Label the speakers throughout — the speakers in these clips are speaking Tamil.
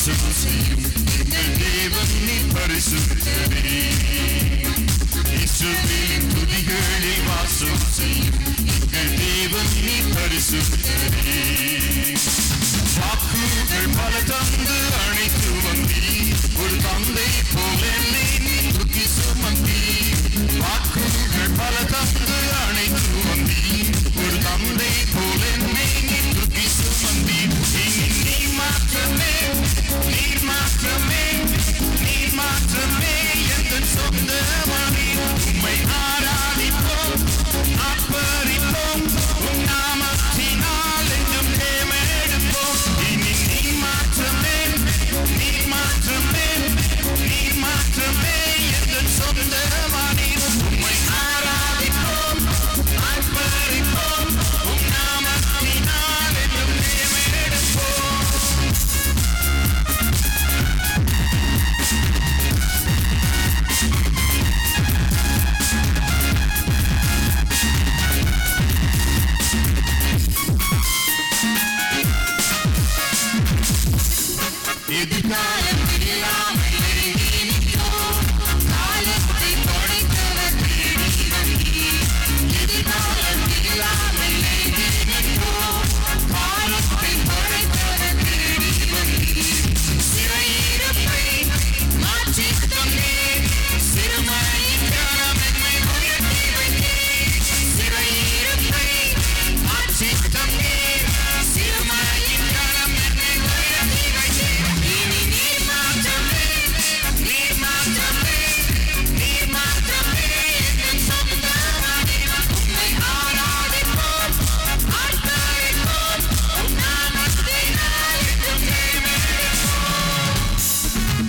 Speaker 1: வாசம் செய்யும் எங்கள் தேவன் நீ பரிசுத்தரே இஸ்ரவேலின் துதிகளில் வாசம் செய்யும் எங்கள் தேவன் நீ பரிசுத்தரே வாக்குகள் பல தந்து அழைத்து வந்தி ஒரு தந்தை போல என்னை நீ தூக்கி சுமந்தி வாக்குகள் பல தந்து அழைத்து வந்தி ஒரு தந்தை போல என்னை நீ தூக்கி சுமந்தி இனி நீ மாற்றமே நீர் மாற்றமே நீர் மாற்றமே எந்த சொந்த மணி உம்மை ஆராதிப்போம் ஆர்ப்பரிப்போம் உம் நாமத்தினால் என்றும் தேமெடுப்போம் இனி நீ மாற்றமே நீ மாற்றமே நீ மாற்றமே எந்த சொந்த மணி உம்மை ஆராதிப்போம் ஆர்ப்பரிப்போம் உம் நாமத்தினால் என்றும் தேமெடுப்போம் எதிர்காலம் இல்லாமல் நெருங்கினோம். காலத்தை படைத்தவர் தேடி வந்தீர். எதிர்காலம் இல்லாமல் நெருங்கினோம். காலத்தை படைத்தவர் தேடி வந்தீர். சிறையிருப்பை மாற்றித் தந்தீர். சிறுமையின் கரம் என்னை உயர்த்தி வைத்தீர். சிறையிருப்பை மாற்றித் தந்தீர். சிறுமையின் கரம் என்னை உயர்த்தி வைத்தீர். இனி நீர் மாற்றமே, நீர் மாற்றமே, நீர் மாற்றமே எங்கள் சொந்த மனிதன். உம்மை ஆராதிப்போம், ஆர்ப்பரிப்போம், உம் நாமத்தினால் என்றும் ஜெயமெடுப்போம்.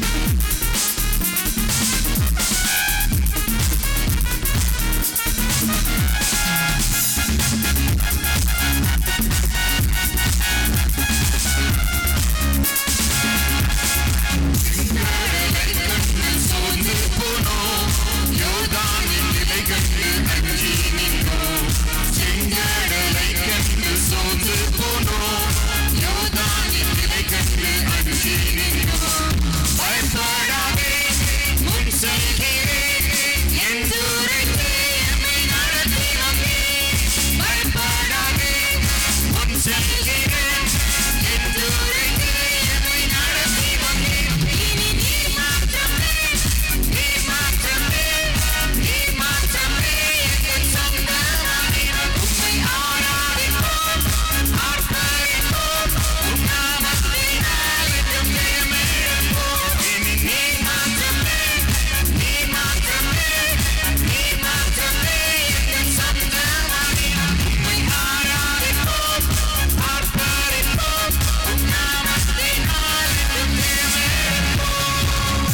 Speaker 1: சோர்ந்து போனோம் யோர்தானின் நிலை கண்டு அஞ்சி நின்றோம் செங்கடலை கண்டு சோர்ந்து போனோம் யோர்தானின் நிலை கண்டு அஞ்சி நின்றோம் பயப்படாதே முன் செல்கிறேன் என்று உரைத்து எம்மை நடத்தி வந்தேன் பயப்படாதே முன் செல்கிறேன் என்று உரைத்து எம்மை நடத்தி வந்தேன் இனி நீர் மாற்றமே நீர் மாற்றமே நீர் மாற்றமே எங்கள் சொந்த மனிதன் உம்மை ஆராதிப்போம் ஆர்ப்பரிப்போம் உம் நாமத்தினால் என்றும் ஜெயமெடுப்போம் இனி நீர் மாற்றமே நீர் மாற்றமே நீர் மாற்றமே எங்கள் சொந்த மனிதன் உம்மை ஆராதிப்போம் ஆர்ப்பரிப்போம் உம் நாமத்தினால் என்றும் ஜெயமெடுப்போம்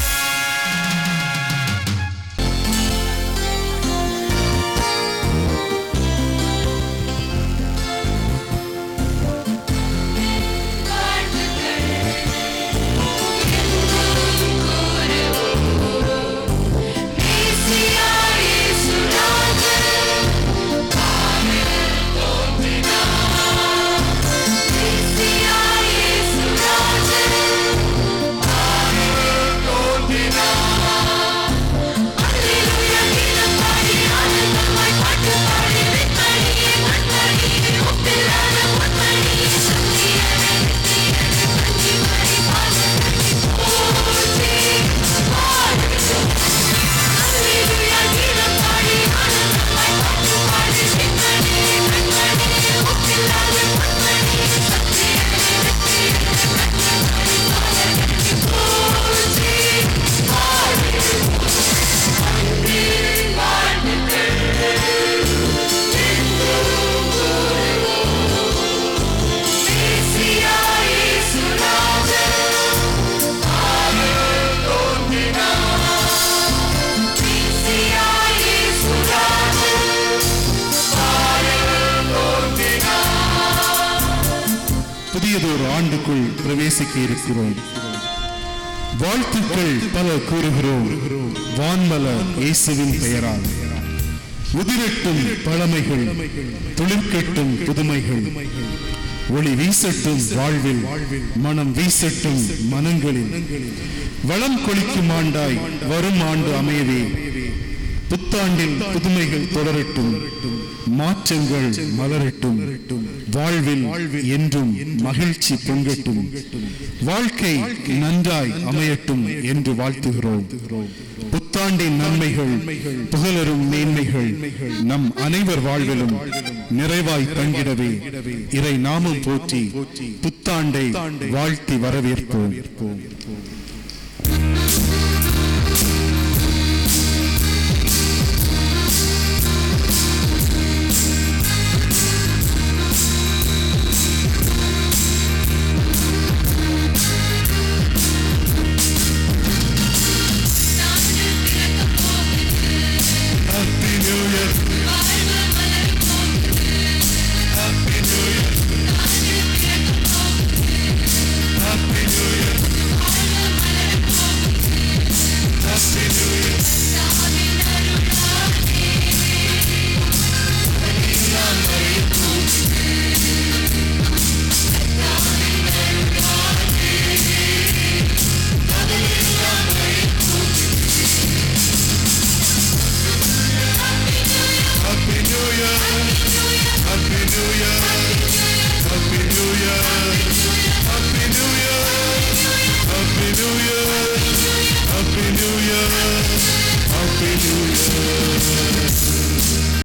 Speaker 2: புதியதொரு ஆண்டுக்குள் பிரவேசிக்க இருக்கிறோம் வாழ்த்துக்கள் பல கூறுகிறோம் வான்மலர் இயேசுவின் பெயரால் உதிரட்டும் பழமைகள் துளிர்க்கட்டும் புதுமைகள் ஒளி வீசட்டும் வாழ்வில் மனம் வீசட்டும் மனங்களில் வளம் கொளிக்கும் ஆண்டாய் வரும் ஆண்டு அமையவே புத்தாண்டில் புதுமைகள் தொடரட்டும் மாற்றங்கள் மலரட்டும் வாழ்வில் என்றும் மகிழ்ச்சி பொங்கட்டும் வாழ்க்கை நன்றாய் அமையட்டும் என்று வாழ்த்துகிறோம் புத்தாண்டின் நன்மைகள் புகழரும் மேன்மைகள் நம் அனைவர் வாழ்விலும் நிறைவாய் தங்கிடவே இறை நாமம் போற்றி புத்தாண்டை வாழ்த்தி வரவேற்போம்